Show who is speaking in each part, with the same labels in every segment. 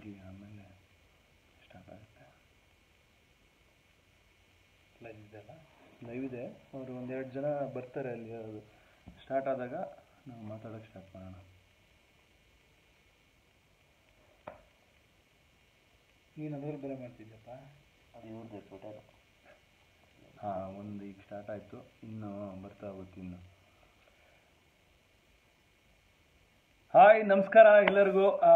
Speaker 1: ಆಗಲಿ ಆಮೇಲೆ ಸ್ಟಾರ್ಟ್ ಆಗುತ್ತೆ
Speaker 2: ಲೈವ್ ಇದೆಯಲ್ಲ
Speaker 1: ಲೈವ್ ಇದೆ ಅವರು ಒಂದೆರಡು ಜನ ಬರ್ತಾರೆ ಅಲ್ಲಿ ಅದು ಸ್ಟಾರ್ಟ್ ಆದಾಗ ನಾವು ಮಾತಾಡೋಕ್ಕೆ ಸ್ಟಾರ್ಟ್ ಮಾಡೋಣ
Speaker 2: ನೀನು ಅದ್ರಲ್ಲಿ ಬೇರೆ ಮಾಡ್ತಿದ್ಯಪ್ಪ
Speaker 3: ಅದು ಇವ್ರದ್ದು ಟ್ವಿಟರ್
Speaker 1: ಹಾಂ ಒಂದು ಈಗ ಸ್ಟಾರ್ಟ್ ಆಯಿತು ಇನ್ನು ಬರ್ತಾ ಹೋಗುತ್ತೆ ಇನ್ನು ಹಾಯ್ ನಮಸ್ಕಾರ ಎಲ್ಲರಿಗೂ ಆ,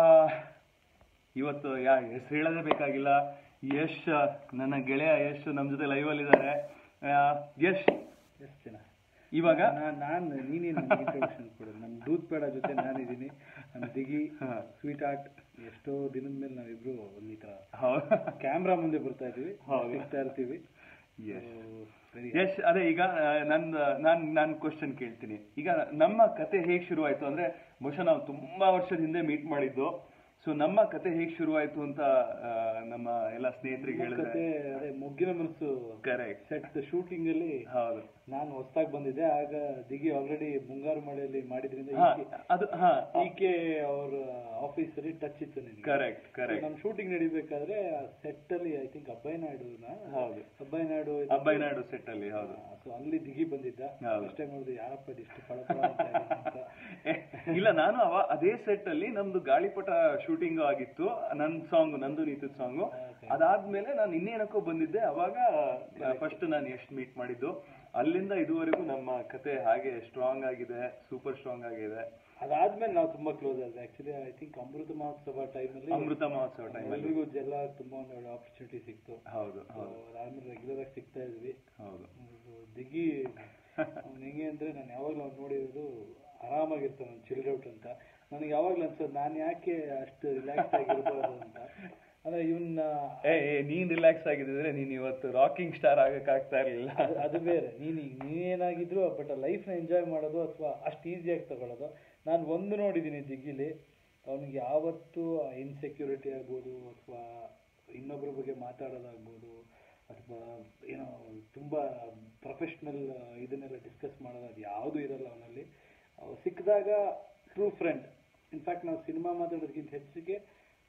Speaker 1: ಇವತ್ತು ಯಾ ಹೆಸರು ಹೇಳೋದೇ ಬೇಕಾಗಿಲ್ಲ ಯಶ್ ನನ್ನ ಗೆಳೆಯ ಯಶ್ ನಮ್ಮ ಜೊತೆ ಲೈವಲ್ಲಿದ್ದಾರೆ ಯಶ್
Speaker 2: ಎಷ್ಟು ಜನ
Speaker 1: ಇವಾಗ
Speaker 2: ನಾನು ನಾನು ನೀನೇನು ಇಂಟ್ರೊಡಕ್ಷನ್ ಕೊಡು ನಮ್ಮ ದೂತ್ ಬೇಡ ಜೊತೆ ನಾನಿದ್ದೀನಿ ನಮ್ಮ ದಿಗಿ ಸ್ವೀಟ್ ಆರ್ಟ್ ಎಷ್ಟೋ ದಿನದ ಮೇಲೆ ನಾವಿಬ್ರು ಒಂದು ಈ ಥರ
Speaker 1: ಹೌದು
Speaker 2: ಕ್ಯಾಮ್ರಾ ಮುಂದೆ ಬರ್ತಾ ಇದೀವಿ
Speaker 1: ಹೌದು.
Speaker 2: ಸಿಗ್ತಾ ಇರ್ತೀವಿ
Speaker 1: Yes.
Speaker 2: ಸರಿ
Speaker 1: ಯಶ್ ಅದೇ ಈಗ ಆ, ನಂದು ನಾನು ನಾನು ಕ್ವಶನ್ ಕೇಳ್ತೀನಿ ಈಗ ನಮ್ಮ ಕತೆ ಹೇಗೆ ಶುರುವಾಯಿತು ಅಂದ್ರೆ ಬಹುಶಃ ನಾವು ತುಂಬಾ ವರ್ಷದ ಹಿಂದೆ ಮೀಟ್ ಮಾಡಿದ್ದು ಸೊ ನಮ್ಮ ಕತೆ ಹೇಗೆ ಶುರುವಾಯಿತು ಅಂತ ಆ, ನಮ್ಮ ಎಲ್ಲ ಸ್ನೇಹಿತರಿಗೆ ಹೇಳಿದ್ರೆ
Speaker 2: ಕತೆ ಅದೇ ಮೊಗ್ಗಿನ ಮನಸ್ಸು
Speaker 1: ಕರೆಕ್ಟ್
Speaker 2: ಸೆಟ್ ಶೂಟಿಂಗ್ ಅಲ್ಲಿ
Speaker 1: ಹೌದು
Speaker 2: ನಾನು ಹೊಸದಾಗಿ ಬಂದಿದ್ದೆ ಆಗ ದಿಗಿ ಆಲ್ರೆಡಿ ಮುಂಗಾರು ಮಳೆಯಲ್ಲಿ ಮಾಡಿದ್ರಿಂದ
Speaker 1: ಹಾ
Speaker 2: ಈಕೆ-
Speaker 1: ಅದು ಹಾ
Speaker 2: ಈಕೆ ಅವ್ರ ಆಫೀಸ್ ಅಲ್ಲಿ ಟಚ್ ಇತ್ತು ನನಗೆ
Speaker 1: ಕರೆಕ್ಟ್ ಕರೆಕ್ಟ್
Speaker 2: ನಮ್ಮ ಶೂಟಿಂಗ್ ನಡಿಬೇಕಾದ್ರೆ ಆ ಸೆಟ್ ಅಲ್ಲಿ ಐ ಥಿಂಕ್ ಅಬ್ಬಾಯಿ ನಾಯ್ಡುನ
Speaker 1: ಹೌದು.
Speaker 2: ಅಬ್ಬಾಯಿ ನಾಯ್ಡು
Speaker 1: ಅಬ್ಬೈನಾಡು ಸೆಟ್ ಅಲ್ಲಿ ಹೌದು
Speaker 2: ಸೊ ಅಲ್ಲಿ ದಿಗಿ ಬಂದಿದ್ದ
Speaker 1: ಹೌದು.
Speaker 2: ಫಸ್ಟ್ ಟೈಮ್ ನೋಡಿದೆ ಯಾರಪ್ಪ ಇದಿಷ್ಟು ಫಳ ಫಳ ಅಂತ ಇದೆ ಅಂತ
Speaker 1: ಇಲ್ಲ ನಾನು ಅವ ಅದೇ ಸೆಟ್ ಅಲ್ಲಿ ನಮ್ದು ಗಾಳಿಪಟ ಶೂಟಿಂಗ್ ಆಗಿತ್ತು ನನ್ನ ಸಾಂಗ್ ನಂದು ನೀತದ ಸಾಂಗು ಅದಾದ್ಮೇಲೆ ನಾನು ಇನ್ನೇನಕ್ಕೋ ಬಂದಿದ್ದೆ ಅವಾಗ ಫಸ್ಟ್ ನಾನು ಎಷ್ಟು ಮೀಟ್ ಮಾಡಿದ್ದು ಅಲ್ಲಿಂದ ಇದುವರೆಗೂ ನಮ್ಮ ಕತೆ ಹಾಗೆ ಸ್ಟ್ರಾಂಗ್ ಆಗಿದೆ ಸೂಪರ್ ಸ್ಟ್ರಾಂಗ್ ಆಗಿದೆ
Speaker 2: ಅದಾದ್ಮೇಲೆ ನಾವು ತುಂಬಾ ಕ್ಲೋಸ್ ಆದ್ರೆ ಆಕ್ಚುಲಿ ಐ ಥಿಂಕ್ ಅಮೃತ ಮಹೋತ್ಸವ ಟೈಮಲ್ಲಿ
Speaker 1: ಅಮೃತ ಮಹೋತ್ಸವ ಟೈಮಲ್ಲಿ
Speaker 2: ಎಲ್ರಿಗೂ ಜಲ್ಲ ತುಂಬಾ ಒಂದು ಒಳ್ಳೆ ಆಪರ್ಚುನಿಟಿ ಸಿಕ್ತು
Speaker 1: ಹೌದು
Speaker 2: So,
Speaker 1: ಹೌದು
Speaker 2: ಅದಾದ್ಮೇಲೆ ರೆಗ್ಯುಲರ್ ಆಗಿ ಸಿಗ್ತಾ ಇದ್ವಿ
Speaker 1: ಹೌದು
Speaker 2: So, ದಿಗಿ ಅವ್ನು ಹೆಂಗೆ ಅಂದ್ರೆ ನಾನು ಯಾವಾಗಲೂ ಅವ್ನು ನೋಡಿರೋದು ಆರಾಮಾಗಿರ್ತಾನೆ ಅವ್ನು ಚಿಲ್ಡ್ ಔಟ್ ಅಂತ ನನಗೆ ಯಾವಾಗ್ಲೂ ಅನ್ಸೋದು ನಾನು ಯಾಕೆ ಅಷ್ಟು ರಿಲ್ಯಾಕ್ಸ್ ಆಗಿರ್ಬಾರ್ದು ಅಂತ ಅಂದ್ರೆ ಇವನ್ನ
Speaker 1: ಏ ಏ, ನೀನ್ ರಿಲ್ಯಾಕ್ಸ್ ಆಗಿದ್ರೆ ನೀನ್ ಇವತ್ತು ರಾಕಿಂಗ್ ಸ್ಟಾರ್ ಆಗಕ್ ಆಗ್ತಾ ಇರ್ಲಿಲ್ಲ
Speaker 2: ಅದು- ಅದು ಬೇರೆ ನೀನು ಈಗ ನೀನೇನಾಗಿದ್ರು ಬಟ್ ಲೈಫ್ನ ಎಂಜಾಯ್ ಮಾಡೋದು ಅಥವಾ ಅಷ್ಟು ಈಸಿಯಾಗಿ ತಗೊಳ್ಳೋದು ನಾನು ಒಂದು ನೋಡಿದ್ದೀನಿ ದಿಗ್ಗಿಲಿ ಅವನಿಗೆ ಯಾವತ್ತೂ ಇನ್ಸೆಕ್ಯೂರಿಟಿ ಆಗ್ಬೋದು ಅಥವಾ ಇನ್ನೊಬ್ಬರ ಬಗ್ಗೆ ಮಾತಾಡೋದಾಗ್ಬೋದು ಅಥವಾ ಏನೋ ತುಂಬ ಪ್ರೊಫೆಷ್ನಲ್ ಇದನ್ನೆಲ್ಲ ಡಿಸ್ಕಸ್ ಮಾಡೋದು ಅದು ಯಾವುದೂ ಇರಲ್ಲ ಅವನಲ್ಲಿ ಸಿಕ್ಕಿದಾಗ ಟ್ರೂ ಫ್ರೆಂಡ್ ಇನ್ಫ್ಯಾಕ್ಟ್ ನಾವು ಸಿನಿಮಾ ಮಾತಾಡೋದಕ್ಕಿಂತ ಹೆಚ್ಚಿಗೆ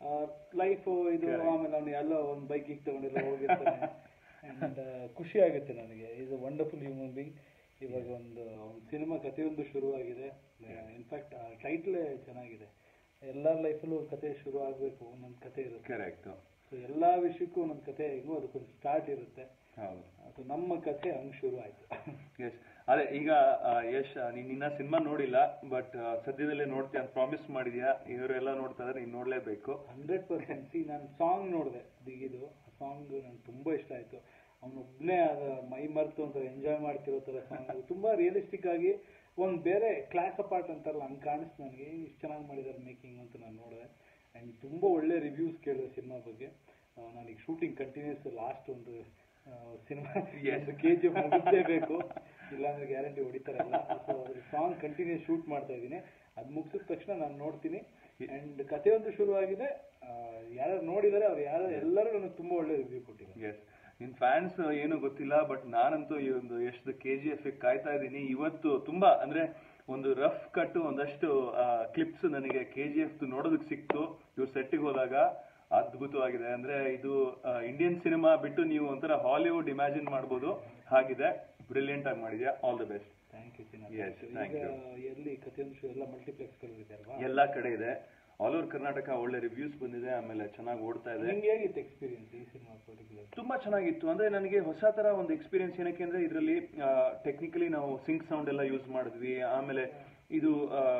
Speaker 2: ಲೈಫು ಇದು ಆಮೇಲೆ ಅವನು ಎಲ್ಲೋ ಒಂದು ಬೈಕ್ ಗೀಕ್ ತಗೊಂಡೆಲ್ಲ ಹೋಗಿರ್ತಾನೆ ಅಂಡ್ ಖುಷಿ ಆಗುತ್ತೆ ನನಗೆ is a wonderful human being ಇವಾಗ ಒಂದು ಒಂದು ಸಿನಿಮಾ ಕಥೆಯೊಂದು ಶುರುವಾಗಿದೆ ಇನ್ಫ್ಯಾಕ್ಟ್ ಟೈಟ್ಲೇ ಚೆನ್ನಾಗಿದೆ ಎಲ್ಲರ ಲೈಫಲ್ಲೂ ಕತೆ ಶುರು ಆಗಬೇಕು ಒಂದೊಂದು ಕತೆ ಇರುತ್ತೆ
Speaker 1: ಕರೆಕ್ಟ್
Speaker 2: ಸೊ ಎಲ್ಲ ವಿಷಯಕ್ಕೂ ಒಂದೊಂದು ಕತೆ ಹೆಂಗೋ ಅದಕ್ಕೊಂದು ಸ್ಟಾರ್ಟ್ ಇರುತ್ತೆ
Speaker 1: ಹೌದು
Speaker 2: ಅದು ನಮ್ಮ ಕತೆ ಹಂಗೆ ಶುರು ಆಯ್ತು
Speaker 1: ಯಶ್ ಅದೇ ಈಗ ಆ, ಯಶ್ ನೀನ್ ಇನ್ನ ಸಿನಿಮಾ ನೋಡಿಲ್ಲ ಬಟ್ ಸದ್ಯದಲ್ಲೇ ನೋಡ್ತೀಯ ಅಂತ ಪ್ರಾಮಿಸ್ ಮಾಡಿದ್ಯಾ ಇವರೆಲ್ಲ ನೋಡ್ತಾ ಇದ್ರೆ ನೀನ್ ನೋಡ್ಲೇಬೇಕು
Speaker 2: ಹಂಡ್ರೆಡ್ ಪರ್ಸೆಂಟ್ ಸಿ ನಾನು ಸಾಂಗ್ ನೋಡಿದೆ ದಿಗಿದು ಆ ಸಾಂಗ್ ನಂಗೆ ತುಂಬ ಇಷ್ಟ ಆಯಿತು ಅವನೊಬ್ಬನೇ ಅದ ಮೈ ಮರೆತು ಅಂತ ಎಂಜಾಯ್ ಮಾಡ್ತಿರೋ ಥರ ಸಾಂಗ್ ಅದು ತುಂಬ ರಿಯಲಿಸ್ಟಿಕ್ ಆಗಿ ಒಂದು ಬೇರೆ ಕ್ಲಾಸ್ ಅಪಾರ್ಟ್ ಅಂತಾರಲ್ಲ ಹಂಗೆ ಕಾಣಿಸ್ತು ನನಗೆ ಇಷ್ಟು ಚೆನ್ನಾಗಿ ಮಾಡಿದ್ದಾರೆ ಮೇಕಿಂಗ್ ಅಂತ ನಾನು ನೋಡಿದೆ ಆ್ಯಂಡ್ ತುಂಬ ಒಳ್ಳೆ ರಿವ್ಯೂಸ್ ಕೇಳಿದೆ ಸಿನಿಮಾ ಬಗ್ಗೆ ನನಗೆ ಶೂಟಿಂಗ್ ಕಂಟಿನ್ಯೂಸ್ ಲಾಸ್ಟ್ ಒಂದು ಸಿನಿಮಾ ಒಂದು ಕೆ ಜಿ ಮುಗಿಸ್ಲೇಬೇಕು ಇಲ್ಲಾಂದ್ರೆ ಗ್ಯಾರಂಟಿ ಹೊಡಿತಾರಲ್ಲ ಸೊ ಅದ್ರ ಸಾಂಗ್ ಕಂಟಿನ್ಯೂಸ್ ಶೂಟ್ ಮಾಡ್ತಾ ಇದ್ದೀನಿ ಅದು ಮುಗಿಸಿದ ತಕ್ಷಣ ನಾನು ನೋಡ್ತೀನಿ ಆ್ಯಂಡ್ ಕಥೆಯೊಂದು ಶುರುವಾಗಿದೆ ಯಾರು ನೋಡಿದರೆ ಅವ್ರು ಯಾರು ಎಲ್ಲರೂ ನನಗೆ ತುಂಬ ಒಳ್ಳೆ ರಿವ್ಯೂ ಕೊಟ್ಟಿದ್ದಾರೆ
Speaker 1: ಎಸ್ ನಿನ್ ಫ್ಯಾನ್ಸ್ ಏನು ಗೊತ್ತಿಲ್ಲ ಬಟ್ ನಾನಂತೂ ಈ ಒಂದು ಎಷ್ಟು ಕೆ ಜಿ ಎಫ್ ಕಾಯ್ತಾ ಇದ್ದೀನಿ ಇವತ್ತು ತುಂಬಾ ಅಂದ್ರೆ ಒಂದು ರಫ್ ಕಟ್ ಒಂದಷ್ಟು ಕ್ಲಿಪ್ಸ್ ನನಗೆ ಕೆ ಜಿ ಎಫ್ ನೋಡೋದಕ್ಕೆ ಸಿಕ್ತು ಇವ್ರ ಸೆಟ್ಟಿಗೆ ಹೋದಾಗ ಅದ್ಭುತವಾಗಿದೆ ಅಂದ್ರೆ ಇದು ಇಂಡಿಯನ್ ಸಿನಿಮಾ ಬಿಟ್ಟು ನೀವು ಒಂಥರ ಹಾಲಿವುಡ್ ಇಮ್ಯಾಜಿನ್ ಮಾಡ್ಬೋದು ಹಾಗಿದೆ ಬ್ರಿಲಿಯಂಟ್ ಆಗಿ ಮಾಡಿದ್ಯಾ all the best
Speaker 2: thank you
Speaker 1: Yes, thank
Speaker 2: ಈಗ
Speaker 1: you.
Speaker 2: ಎಲ್ಲಿ ಕಥೆಯೊಂದು ಶೋ ಎಲ್ಲ ಮಲ್ಟಿಪ್ಲೆಕ್ಸ್ಗಳು ಇದೆ ಅಲ್ವಾ
Speaker 1: ಎಲ್ಲಾ ಕಡೆ ಇದೆ ಆಲ್ ಓವರ್ ಕರ್ನಾಟಕ ಒಳ್ಳೆ ರಿವ್ಯೂಸ್ ಬಂದಿದೆ ಆಮೇಲೆ ಚೆನ್ನಾಗಿ ಓಡ್ತಾ ಇದೆ
Speaker 2: ನಿಮ್ಗೆ ಹೇಗಿತ್ತು ಎಕ್ಸ್ಪೀರಿಯನ್ಸ್ ಈ ಸಿನಿಮಾ ಪರ್ಟಿಕ್ಯುಲರ್
Speaker 1: ತುಂಬಾ ಚೆನ್ನಾಗಿತ್ತು ಅಂದ್ರೆ ನನಗೆ ಹೊಸ ತರ ಒಂದು ಎಕ್ಸ್ಪೀರಿಯನ್ಸ್ ಏನಕ್ಕೆ ಅಂದ್ರೆ ಇದರಲ್ಲಿ ಟೆಕ್ನಿಕಲಿ ನಾವು ಸಿಂಕ್ ಸೌಂಡ್ ಎಲ್ಲ ಯೂಸ್ ಮಾಡಿದ್ವಿ ಆಮೇಲೆ ಇದು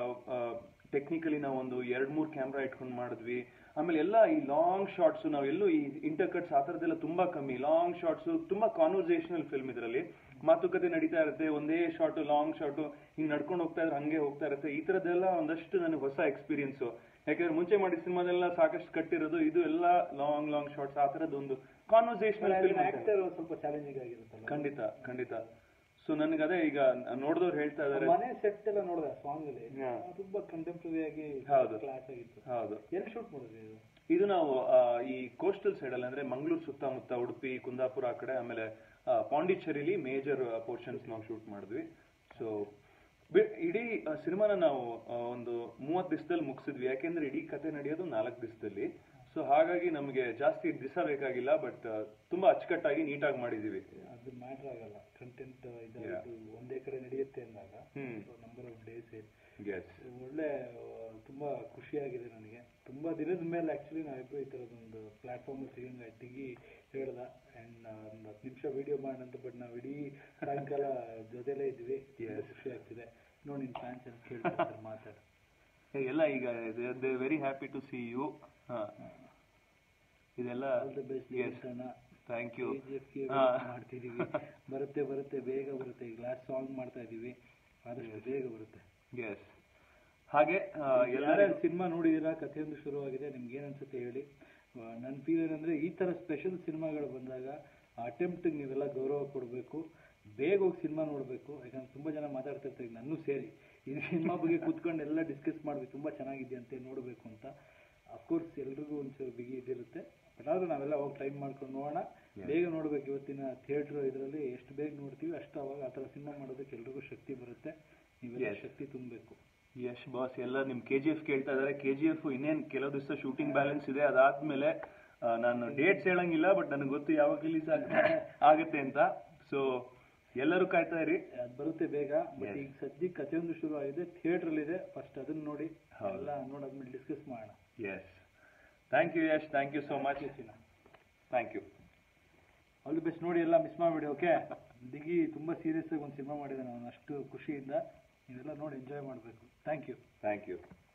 Speaker 1: ಟೆಕ್ನಿಕಲಿ ನಾವು ಒಂದು ಎರಡ್ ಮೂರ್ ಕ್ಯಾಮ್ರಾ ಇಟ್ಕೊಂಡು ಮಾಡಿದ್ವಿ ಆಮೇಲೆ ಎಲ್ಲ ಈ ಲಾಂಗ್ ಶಾರ್ಟ್ಸ್ ನಾವು ಎಲ್ಲೂ ಈ ಇಂಟರ್ ಕಟ್ಸ್ ಆ ಥರದ್ದೆಲ್ಲ ತುಂಬಾ ಕಮ್ಮಿ ಲಾಂಗ್ ಶಾರ್ಟ್ಸ್ ತುಂಬಾ ಕಾನ್ವರ್ಸೇಷನಲ್ ಫಿಲ್ಮ್ ಇದರಲ್ಲಿ ಮಾತುಕತೆ ನಡೀತಾ ಇರುತ್ತೆ ಒಂದೇ ಶಾರ್ಟ್ ಲಾಂಗ್ ಶಾರ್ಟ್ ಹಿಂಗ್ ನಡ್ಕೊಂಡು ಹೋಗ್ತಾ ಇದ್ರೆ ಹಂಗೆ ಹೋಗ್ತಾ ಇರುತ್ತೆ ಈ ತರದ್ದೆಲ್ಲ ಒಂದಷ್ಟು ನನಗೆ ಹೊಸ ಎಕ್ಸ್ಪೀರಿಯನ್ಸ್ ಯಾಕಂದ್ರೆ ಮುಂಚೆ ಮಾಡಿದ ಸಿನಿಮಾದೆಲ್ಲ ಸಾಕಷ್ಟು ಕಟ್ಟಿರೋದು ಇದು ಎಲ್ಲ ಲಾಂಗ್ ಲಾಂಗ್ ಶಾರ್ಟ್ಸ್ ಆ ತರದ್ದು ಒಂದು ಕಾನ್ವರ್ಸೇಷನಲ್ ಫಿಲ್ಮ್
Speaker 2: ಆಕ್ಟರ್ ಸ್ವಲ್ಪ ಚಾಲೆಂಜಿಂಗ್ ಆಗಿರುತ್ತಲ್ಲ
Speaker 1: ಖಂಡಿತ ಖಂಡಿತ ಸೊ ನನಗೆ ಅದೇ ಈಗ ನೋಡಿದವ್ರು ಹೇಳ್ತಾ ಇದಾರೆ
Speaker 2: ಮನೆ ಸೆಟ್ ಎಲ್ಲ ನೋಡಿದೆ ಸಾಂಗ್ ಅಲ್ಲಿ
Speaker 1: ಹಾ.
Speaker 2: ತುಂಬಾ ಕಂಟೆಂಪ್ರರಿ ಆಗಿ
Speaker 1: ಹೌದು.
Speaker 2: ಕ್ಲಾಸ್ ಆಗಿತ್ತು
Speaker 1: ಹೌದು
Speaker 2: ಎಲ್ಲಿ ಶೂಟ್ ಮಾಡಿದ್ರಿ ಇದು
Speaker 1: ಇದು ನಾವು ಆ, ಈ ಕೋಸ್ಟಲ್ ಸೈಡ್ ಅಲ್ಲಿ ಅಂದ್ರೆ ಮಂಗಳೂರು ಸುತ್ತಮುತ್ತ ಉಡುಪಿ ಕುಂದಾಪುರ ಆ ಕಡೆ ಆಮೇಲೆ ಆ, ಪಾಂಡಿಚೇರಿಲಿ ಮೇಜರ್ ಪೋರ್ಷನ್ಸ್ ನಾವು ಶೂಟ್ ಮಾಡಿದ್ವಿ ಸೊ ಇಡೀ ಸಿನಿಮಾನ ನಾವು ಆ, ಒಂದು ಮೂವತ್ತು ದಿವಸದಲ್ಲಿ ಮುಗಿಸಿದ್ವಿ ಯಾಕೆಂದ್ರೆ ಇಡೀ ಕತೆ ನಡೆಯೋದು ನಾಲ್ಕು ದಿವಸದಲ್ಲಿ ಸೊ ಸೊ ಹಾಗಾಗಿ ನಮಗೆ ಜಾಸ್ತಿ ದಿವಸ ಬೇಕಾಗಿಲ್ಲ ಬಟ್ ತುಂಬಾ ಅಚ್ಚುಕಟ್ಟಾಗಿ ನೀಟಾಗಿ ಮಾಡಿದೀವಿ
Speaker 2: ಅದು ಮ್ಯಾಟ್ರ್ ಆಗಲ್ಲ ಕಂಟೆಂಟ್ ಇದು
Speaker 1: Yeah.
Speaker 2: ಇದು ಒಂದೇ ಕಡೆ ನಡೆಯುತ್ತೆ ಅಂದಾಗ
Speaker 1: hmm
Speaker 2: number of days
Speaker 1: yes
Speaker 2: ಒಳ್ಳೆ ಆ, ತುಂಬಾ ಖುಷಿಯಾಗಿದೆ ನನಗೆ ತುಂಬಾ ದಿನದ ಮೇಲೆ ಆಕ್ಚುಲಿ ನಾವಿಬ್ಬರು ಈ ಥರದೊಂದು ಪ್ಲಾಟ್ಫಾರ್ಮ್ ಸಿಗಂಗೆ ದಿಗಿ ಹೇಳ್ದ ಆ್ಯಂಡ್ ಒಂದು ಹತ್ತು ನಿಮಿಷ ವಿಡಿಯೋ ಮಾಡೋಣ ಬಟ್ ನಾವು ಇಡೀ ಸಾಯಂಕಾಲ ಜೊತೆಲೇ ಇದ್ವಿ ತುಂಬಾ
Speaker 1: Yes.
Speaker 2: ಖುಷಿ ಆಗ್ತಿದೆ ನೋಡಿ ನಿನ್ನ ಫ್ಯಾನ್ಸ್ ಅಂತ ಕೇಳ್ತಾರೆ ಮಾತಾಡು
Speaker 1: ಎಲ್ಲ ಈಗ they very happy to see you ಹಾ ಇದೆಲ್ಲ
Speaker 2: all the best
Speaker 1: yes thank you
Speaker 2: ಕೆ
Speaker 1: ಹಾ.
Speaker 2: ಮಾಡ್ತಿದೀವಿ ಬರುತ್ತೆ ಬರುತ್ತೆ ಬೇಗ ಬರುತ್ತೆ ಈಗ ಲಾಸ್ಟ್ ಸಾಂಗ್ ಮಾಡ್ತಾ ಇದೀವಿ ಆದಷ್ಟು ಬೇಗ ಬರುತ್ತೆ
Speaker 1: ಎಸ್ ಹಾಗೆ ಆ,
Speaker 2: ಯಾರ್ಯಾರು
Speaker 1: ಎಲ್ಲರಿಗೂ
Speaker 2: ಸಿನಿಮಾ ನೋಡಿದಿರಾ ಕಥೆಯೊಂದು ಶುರುವಾಗಿದೆ ನಿಮ್ಗೆ ಏನು ಅನ್ಸುತ್ತೆ ಹೇಳಿ ನನ್ನ ಫೀಲ್ ಏನಂದ್ರೆ ಈ ತರ ಸ್ಪೆಷಲ್ ಸಿನಿಮಾಗಳು ಬಂದಾಗ ಅಟೆಂಪ್ಟ್ ನೀವೆಲ್ಲ ಗೌರವ ಕೊಡಬೇಕು ಬೇಗ ಹೋಗಿ ಸಿನಿಮಾ ನೋಡಬೇಕು ಯಾಕಂದ್ರೆ ತುಂಬಾ ಜನ ಮಾತಾಡ್ತಿರ್ತಾರೆ ನನ್ನೂ ಸೇರಿ ಈ ಸಿನಿಮಾ ಬಗ್ಗೆ ಕೂತ್ಕೊಂಡು ಎಲ್ಲ ಡಿಸ್ಕಸ್ ಮಾಡ್ಬೇಕು ತುಂಬಾ ಚೆನ್ನಾಗಿದೆಯಂತೆ ನೋಡಬೇಕು ಅಂತ ಅಫ್ಕೋರ್ಸ್ ಎಲ್ರಿಗೂ ಒಂಚೂರು ಬಿಗಿ ಇದಿರುತ್ತೆ ಬಟ್ ಆದ್ರೂ ನಾವೆಲ್ಲ ಹೋಗಿ ಟೈಮ್ ಮಾಡ್ಕೊಂಡು ನೋಡೋಣ ಬೇಗ ನೋಡ್ಬೇಕು ಇವತ್ತಿನ ಥಿಯೇಟ್ರ್ ಇದರಲ್ಲಿ ಎಷ್ಟು ಬೇಗ ನೋಡ್ತೀವಿ ಅಷ್ಟು ಅವಾಗ ಆ ಥರ ಸಿನಿಮಾ ಮಾಡೋದಕ್ಕೆ ಎಲ್ರಿಗೂ ಶಕ್ತಿ ಬರುತ್ತೆ ನೀವೆಲ್ಲ
Speaker 1: Yes.
Speaker 2: ಶಕ್ತಿ ತುಂಬಬೇಕು
Speaker 1: ಯಶ್ ಬಾಸ್ ಎಲ್ಲ ನಿಮ್ ಕೆ ಜಿ ಎಫ್ ಕೇಳ್ತಾ ಇದಾರೆ ಕೆ ಜಿ ಎಫ್ ಇನ್ನೇನ್ ಕೆಲವು ದಿವಸ ಶೂಟಿಂಗ್ ಬ್ಯಾಲೆನ್ಸ್ ಇದೆ ಅದಾದ್ಮೇಲೆ ಆ, ನಾನು ಡೇಟ್ಸ್ ಹೇಳಂಗಿಲ್ಲ ಬಟ್ ನನಗೆ ಗೊತ್ತು ಯಾವಾಗ ರಿಲೀಸ್ ಆಗುತ್ತೆ ಅಂತ ಸೊ ಎಲ್ಲರೂ ಕಾಯ್ತಾ ಇರಿ
Speaker 2: ಅದು ಬರುತ್ತೆ ಬೇಗ ಬಟ್
Speaker 1: Yes.
Speaker 2: ಈಗ ಸದ್ಯಕ್ಕೆ ಕಥೆಯೊಂದು ಶುರು ಆಗಿದೆ ಥಿಯೇಟರ್ ಇದೆ ಫಸ್ಟ್ ಅದನ್ನ ನೋಡಿ
Speaker 1: ಹೌದು.
Speaker 2: ಎಲ್ಲ ನೋಡಾದ್ಮೇಲೆ ಡಿಸ್ಕಸ್ ಮಾಡೋಣ
Speaker 1: yes thank you Yash thank you so much thank you
Speaker 2: all the best ನೋಡಿ ಎಲ್ಲ ಮಿಸ್ ಮಾಡಬೇಡಿ ಓಕೆ ದಿಗಿ ತುಂಬಾ ಸೀರಿಯಸ್ ಆಗಿ ಒಂದು ಸಿನಿಮಾ ಮಾಡಿದ್ದಾನೆ ಅವನು ಅಷ್ಟು ಖುಷಿಯಿಂದ ನೀವೆಲ್ಲ ನೋಡಿ ಎಂಜಾಯ್ ಮಾಡಬೇಕು ಥ್ಯಾಂಕ್ ಯು
Speaker 1: ಥ್ಯಾಂಕ್ ಯು